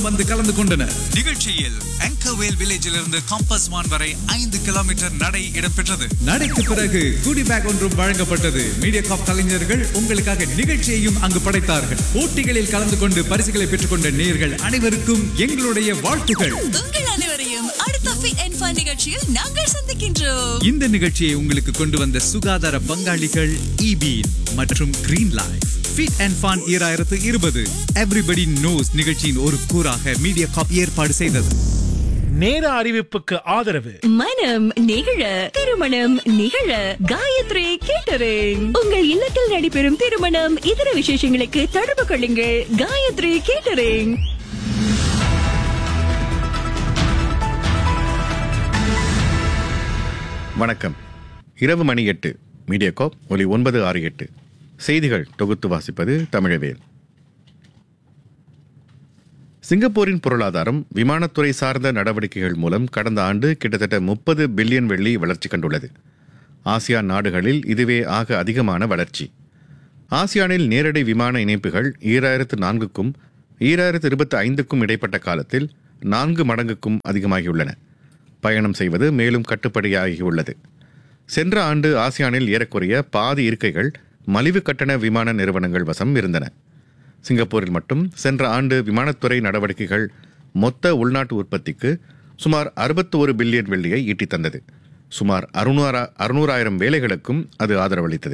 வந்து கலந்து கொண்டனர் நிகழ்ச்சியில் ஆங்கர்வேல் வில்லேஜில் இருந்து காம்பஸ் வான் வரை ஐந்து கிலோமீட்டர் நடை இடம்பெற்றது நடைக்கு பிறகு குடி பேக் ஒன்றும் வழங்கப்பட்டது மீடியா காப் கலைஞர்கள் உங்களுக்காக நிகழ்ச்சியையும் அங்கு படைத்தார்கள் போட்டிகளில் கலந்து கொண்டு பரிசுகளை பெற்றுக்கொண்ட நேயர்கள் அனைவருக்கும் எங்களுடைய வாழ்த்துகள் உங்கள் அனைவரையும் அடுத்த ஃபிட் அண்ட் ஃபன் நிகழ்ச்சியில் நாங்கள் சந்திக்கின்றோம் இந்த நிகழ்ச்சியை உங்களுக்கு கொண்டு வந்த சுகாதார பங்காளிகள் இபி மற்றும் green life fit and fun ஈராயிரத்து இருபது எவ்ரிபடி நோஸ் நிகழ்ச்சியின் ஒரு கூறாக மீடியா காப் ஏற்பாடு செய்தது நேர அறிவிப்புக்கு ஆதரவு மனம் நிகழ திருமணம் நிகழ காயத்ரி கேட்டரிங் உங்கள் இல்லத்தில் நடைபெறும் திருமணம் இதர விசேஷங்களுக்கு தொடர்பு கொள்ளுங்கள் காயத்ரி கேட்டரிங் வணக்கம் இரவு மணி எட்டு மீடியாகாப் ஒலி ஒன்பது ஆறு எட்டு செய்திகள் தொகுத்து வாசிப்பது தமிழவேல் சிங்கப்பூரின் பொருளாதாரம் விமானத்துறை சார்ந்த நடவடிக்கைகள் மூலம் கடந்த ஆண்டு கிட்டத்தட்ட முப்பது பில்லியன் வெள்ளி வளர்ச்சி கண்டுள்ளது ஆசியான் நாடுகளில் இதுவே ஆக அதிகமான வளர்ச்சி ஆசியானில் நேரடி விமான இணைப்புகள் ஈராயிரத்து நான்குக்கும் ஈராயிரத்து இருபத்தி ஐந்துக்கும் இடைப்பட்ட காலத்தில் நான்கு மடங்குக்கும் அதிகமாகியுள்ளன பயணம் செய்வது மேலும் கட்டுப்படியாகியுள்ளது சென்ற ஆண்டு ஆசியானில் ஏறக்குறைய பாதி இருக்கைகள் மலிவு கட்டண விமான நிறுவனங்கள் வசம் இருந்தன சிங்கப்பூரில் மட்டும் சென்ற ஆண்டு விமானத்துறை நடவடிக்கைகள் மொத்த உள்நாட்டு உற்பத்திக்கு சுமார் 61 பில்லியன் வெள்ளியை ஈட்டித் தந்தது சுமார் அறுநூறா அறுநூறாயிரம் வேலைகளுக்கும் அது ஆதரவளித்தது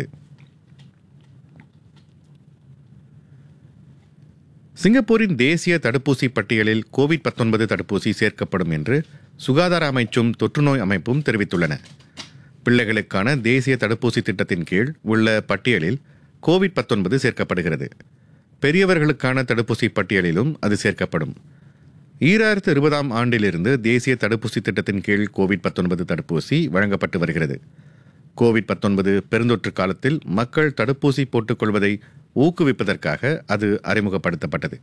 சிங்கப்பூரின் தேசிய தடுப்பூசி பட்டியலில் கோவிட் 19 தடுப்பூசி சேர்க்கப்படும் என்று சுகாதார அமைச்சும் தொற்றுநோய் அமைப்பும் தெரிவித்துள்ளன பிள்ளைகளுக்கான தேசிய தடுப்பூசி திட்டத்தின் கீழ் உள்ள பட்டியலில் கோவிட் 19 சேர்க்கப்படுகிறது பெரியவர்களுக்கான தடுப்பூசி பட்டியலிலும் அது சேர்க்கப்படும் ஈராயிரத்து இருபதாம் ஆண்டிலிருந்து தேசிய தடுப்பூசி திட்டத்தின் கீழ் கோவிட் 19 தடுப்பூசி வழங்கப்பட்டு வருகிறது கோவிட் 19 பெருந்தொற்று காலத்தில் மக்கள் தடுப்பூசி போட்டுக்கொள்வதை ஊக்குவிப்பதற்காக அது அறிமுகப்படுத்தப்பட்டது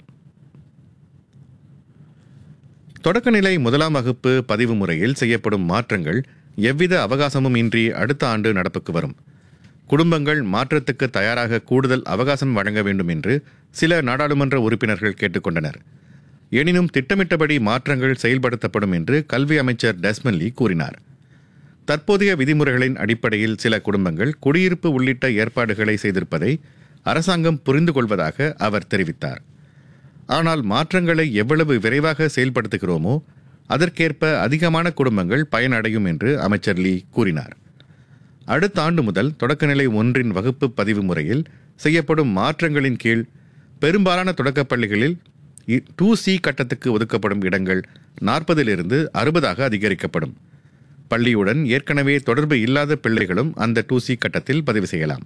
தொடக்கநிலை முதலாம் வகுப்பு பதிவு முறையில் செய்யப்படும் மாற்றங்கள் எவ்வித அவகாசமும் இன்றி அடுத்த ஆண்டு நடப்புக்கு வரும் குடும்பங்கள் மாற்றத்துக்கு தயாராக கூடுதல் அவகாசம் வழங்க வேண்டும் என்று சில நாடாளுமன்ற உறுப்பினர்கள் கேட்டுக்கொண்டனர் எனினும் திட்டமிட்டபடி மாற்றங்கள் செயல்படுத்தப்படும் என்று கல்வி அமைச்சர் டெஸ்மன் லீ கூறினார் தற்போதைய விதிமுறைகளின் அடிப்படையில் சில குடும்பங்கள் குடியிருப்பு உள்ளிட்ட ஏற்பாடுகளை செய்திருப்பதை அரசாங்கம் புரிந்து கொள்வதாக அவர் தெரிவித்தார் ஆனால் மாற்றங்களை எவ்வளவு விரைவாக செயல்படுத்துகிறோமோ அதற்கேற்ப அதிகமான குடும்பங்கள் பயனடையும் என்று அமைச்சர் லீ கூறினார் அடுத்த ஆண்டு முதல் தொடக்கநிலை ஒன்றின் வகுப்பு பதிவு முறையில் செய்யப்படும் மாற்றங்களின் கீழ் பெரும்பாலான தொடக்கப் பள்ளிகளில் டூ சி கட்டத்துக்கு ஒதுக்கப்படும் இடங்கள் நாற்பதிலிருந்து அறுபதாக அதிகரிக்கப்படும் பள்ளியுடன் ஏற்கனவே தொடர்பு இல்லாத பிள்ளைகளும் அந்த டூ சி கட்டத்தில் பதிவு செய்யலாம்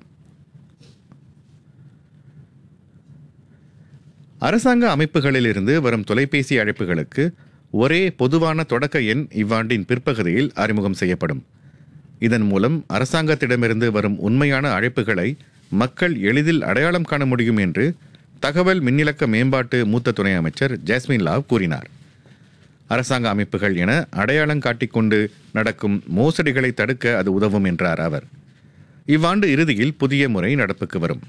அரசாங்க அமைப்புகளிலிருந்து வரும் தொலைபேசி அழைப்புகளுக்கு ஒரே பொதுவான தொடக்க எண் இவ்வாண்டின் பிற்பகுதியில் அறிமுகம் செய்யப்படும் இதன் மூலம் அரசாங்கத்திடமிருந்து வரும் உண்மையான அழைப்புகளை மக்கள் எளிதில் அடையாளம் காண முடியும் என்று தகவல் மின்னிலக்க மேம்பாட்டு மூத்த துணை அமைச்சர் ஜாஸ்மின் லாவ் கூறினார் அரசாங்க அமைப்புகள் என அடையாளம் காட்டிக்கொண்டு நடக்கும் மோசடிகளை தடுக்க அது உதவும் என்றார் அவர் இவ்வாண்டு இறுதியில் புதிய முறை நடப்புக்கு வரும்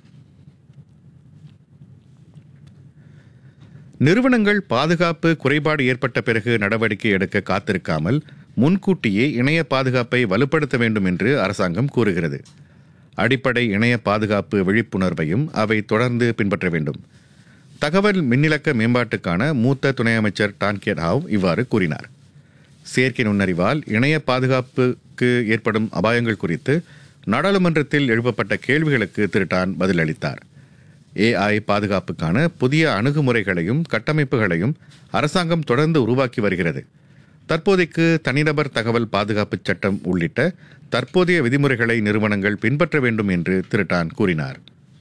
நிறுவனங்கள் பாதுகாப்பு குறைபாடு ஏற்பட்ட பிறகு நடவடிக்கை எடுக்க காத்திருக்காமல் முன்கூட்டியே இணைய பாதுகாப்பை வலுப்படுத்த வேண்டும் என்று அரசாங்கம் கூறுகிறது அடிப்படை இணைய பாதுகாப்பு விழிப்புணர்வையும் அவை தொடர்ந்து பின்பற்ற வேண்டும் தகவல் மின்னிலக்க மேம்பாட்டுக்கான மூத்த துணை அமைச்சர் டான்கேட் ஹாவ் இவ்வாறு கூறினார் செயற்கை நுண்ணறிவால் இணைய பாதுகாப்புக்கு ஏற்படும் அபாயங்கள் குறித்து நாடாளுமன்றத்தில் எழுப்பப்பட்ட கேள்விகளுக்கு திரு டான் பதிலளித்தார் ஏஐ பாதுகாப்புக்கான புதிய அணுகுமுறைகளையும் கட்டமைப்புகளையும் அரசாங்கம் தொடர்ந்து உருவாக்கி வருகிறது தற்போதைக்கு தனிநபர் தகவல் பாதுகாப்பு சட்டம் உள்ளிட்ட தற்போதைய விதிமுறைகளை நிறுவனங்கள் பின்பற்ற வேண்டும் என்று திரு டான் கூறினார்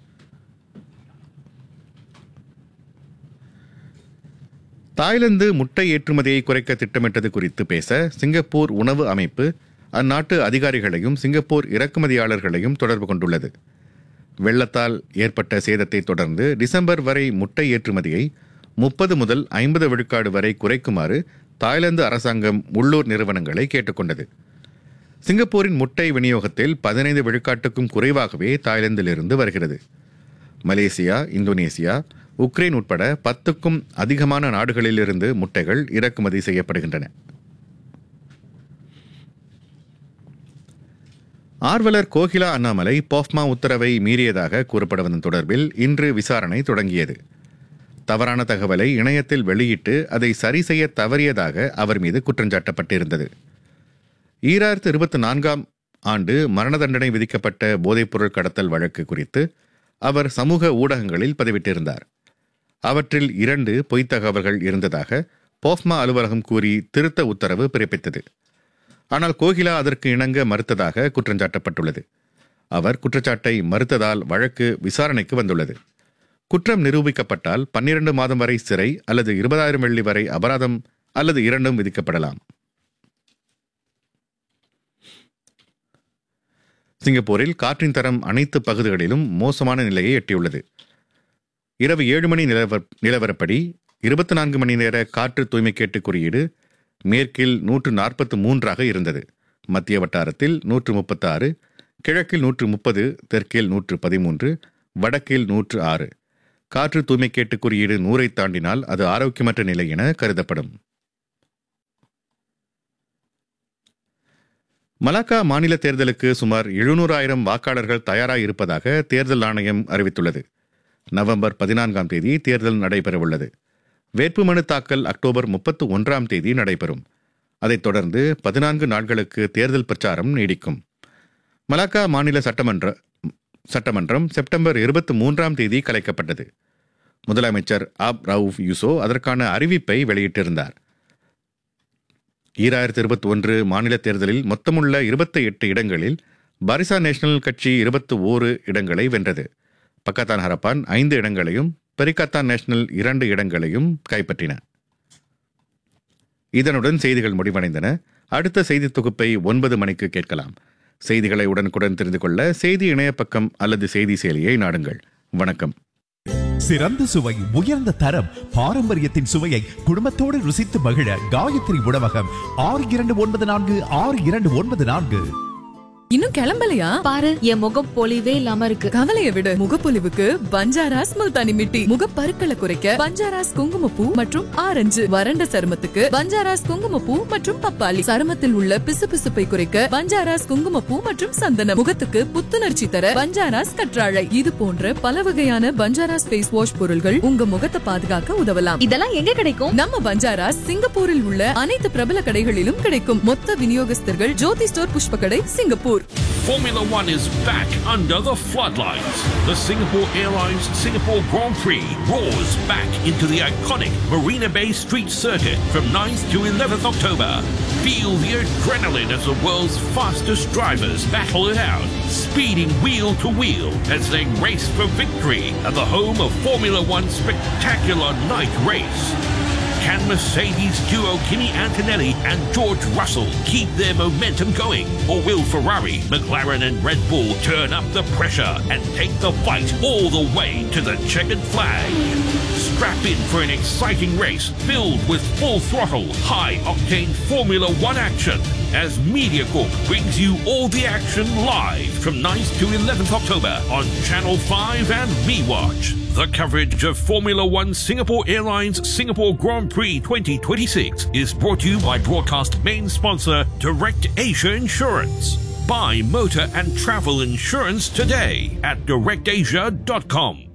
தாய்லாந்து முட்டை ஏற்றுமதியை குறைக்க திட்டமிட்டது குறித்து பேச சிங்கப்பூர் உணவு அமைப்பு அந்நாட்டு அதிகாரிகளையும் சிங்கப்பூர் இறக்குமதியாளர்களையும் தொடர்பு கொண்டுள்ளது வெள்ளத்தால் ஏற்பட்ட சேதத்தை தொடர்ந்து டிசம்பர் வரை முட்டை ஏற்றுமதியை முப்பது முதல் ஐம்பது விழுக்காடு வரை குறைக்குமாறு தாய்லாந்து அரசாங்கம் உள்ளூர் நிறுவனங்களை கேட்டுக்கொண்டது சிங்கப்பூரின் முட்டை விநியோகத்தில் பதினைந்து விழுக்காட்டுக்கும் குறைவாகவே தாய்லாந்திலிருந்து வருகிறது மலேசியா இந்தோனேசியா உக்ரைன் உட்பட பத்துக்கும் அதிகமான நாடுகளிலிருந்து முட்டைகள் இறக்குமதி செய்யப்படுகின்றன ஆர்வலர் கோகிலா அண்ணாமலை போஃப்மா உத்தரவை மீறியதாக கூறப்படுவதன் தொடர்பில் இன்று விசாரணை தொடங்கியது தவறான தகவலை இணையத்தில் வெளியிட்டு அதை சரி செய்ய தவறியதாக அவர் மீது குற்றஞ்சாட்டப்பட்டிருந்தது ஈராயிரத்து இருபத்தி நான்காம் ஆண்டு மரண தண்டனை விதிக்கப்பட்ட போதைப்பொருள் கடத்தல் வழக்கு குறித்து அவர் சமூக ஊடகங்களில் பதிவிட்டிருந்தார் அவற்றில் இரண்டு பொய்த் தகவல்கள் இருந்ததாக போஃப்மா அலுவலகம் கூறி திருத்த உத்தரவு பிறப்பித்தது ஆனால் கோகிலா அதற்கு இணங்க மறுத்ததாக குற்றஞ்சாட்டப்பட்டுள்ளது அவர் குற்றச்சாட்டை மறுத்ததால் வழக்கு விசாரணைக்கு வந்துள்ளது குற்றம் நிரூபிக்கப்பட்டால் பன்னிரண்டு மாதம் வரை சிறை அல்லது இருபதாயிரம் வெள்ளி வரை அபராதம் அல்லது இரண்டும் விதிக்கப்படலாம் சிங்கப்பூரில் காற்றின் தரம் அனைத்து பகுதிகளிலும் மோசமான நிலையை எட்டியுள்ளது இரவு ஏழு மணி நிலவர நிலவரப்படி இருபத்தி நான்கு மணி நேர காற்று தூய்மைக்கேட்டு குறியீடு மேற்கில் நூற்று நாற்பத்து மூன்றாக இருந்தது மத்திய வட்டாரத்தில் நூற்று முப்பத்தாறு கிழக்கில் நூற்று முப்பது தெற்கில் நூற்று பதிமூன்று வடக்கில் நூற்று ஆறு காற்று தூய்மைக்கேட்டு குறியீடு நூறை தாண்டினால் அது ஆரோக்கியமற்ற நிலை என கருதப்படும் மலாக்கா மாநில தேர்தலுக்கு சுமார் எழுநூறாயிரம் வாக்காளர்கள் தயாராக இருப்பதாக தேர்தல் ஆணையம் அறிவித்துள்ளது நவம்பர் பதினான்காம் தேதி தேர்தல் நடைபெறவுள்ளது வேட்புமனு தாக்கல் அக்டோபர் முப்பத்து ஒன்றாம் தேதி நடைபெறும் அதைத் தொடர்ந்து பதினான்கு நாட்களுக்கு தேர்தல் பிரச்சாரம் நீடிக்கும் மலாக்கா மாநில சட்டமன்ற சட்டமன்றம் செப்டம்பர் இருபத்தி மூன்றாம் தேதி கலைக்கப்பட்டது முதலமைச்சர் ஆப் ரவுஃப் யூசோ அதற்கான அறிவிப்பை வெளியிட்டிருந்தார் ஈராயிரத்தி இருபத்தி ஒன்று மாநில தேர்தலில் மொத்தமுள்ள இருபத்தி எட்டு இடங்களில் பாரிசா நேஷனல் கட்சி இருபத்தி ஓரு இடங்களை வென்றது பக்கத்தான் ஹரப்பான் ஐந்து இடங்களையும் பெரிகத்தான் நேஷனல் இரண்டு இடங்களையும் கைப்பற்றின இதனுடன் செய்திகள் முடிவடைந்தன அடுத்த செய்தி தொகுப்பை ஒன்பது மணிக்கு கேட்கலாம் செய்திகளை உடனுக்குடன் தெரிந்து கொள்ள செய்தி இணைய பக்கம் அல்லது செய்தி செயலியை நாடுங்கள் வணக்கம் சிறந்த சுவை உயர்ந்த தரம் பாரம்பரியத்தின் சுவையை குடும்பத்தோடு ருசித்து மகிழ காயத்ரி உணவகம் ஆறு இரண்டு ஒன்பது நான்கு ஆறு இரண்டு ஒன்பது நான்கு இன்னும் கிளம்பலையா பாரு என் முகம் பொலிவே இல்லாம இருக்கு கவலைய விடு முகப்பொலிவுக்கு பஞ்சாராஸ் முல்தானி மிட்டி முகப்பருக்களை குறைக்க பஞ்சாராஸ் குங்குமப்பூ மற்றும் ஆரஞ்சு வறண்ட சருமத்துக்கு பஞ்சாராஸ் குங்குமப்பூ மற்றும் பப்பாளி சருமத்தில் உள்ள பிசுபிசுப்பை குறைக்க பஞ்சாராஸ் குங்குமப்பூ மற்றும் சந்தனம் முகத்துக்கு புத்துணர்ச்சி தர பஞ்சாராஸ் கற்றாழை இது போன்ற பல வகையான பஞ்சாராஸ் ஃபேஸ் வாஷ் பொருள்கள் உங்க முகத்தை பாதுகாக்க உதவலாம் இதெல்லாம் எங்க கிடைக்கும் நம்ம பஞ்சாராஸ் சிங்கப்பூரில் உள்ள அனைத்து பிரபல கடைகளிலும் கிடைக்கும் மொத்த விநியோகஸ்தர்கள் ஜோதி ஸ்டோர் புஷ்ப கடை Singapore Formula One is back under the floodlights. The Singapore Airlines Singapore Grand Prix roars back into the iconic Marina Bay Street Circuit from 9th to 11th October. Feel the adrenaline as the world's fastest drivers battle it out, speeding wheel to wheel as they race for victory at the home of Formula One's spectacular night race. Can Mercedes duo Kimi Antonelli and George Russell keep their momentum going? Or will Ferrari, McLaren, and Red Bull turn up the pressure and take the fight all the way to the checkered flag? Strap in for an exciting race filled with full throttle, high octane Formula One action as MediaCorp brings you all the action live from 9th to 11th October on Channel 5 and MeWatch. The coverage of Formula One Singapore Airlines Singapore Grand Prix 2026 is brought to you by broadcast main sponsor Direct Asia Insurance. Buy motor and travel insurance today at directasia.com.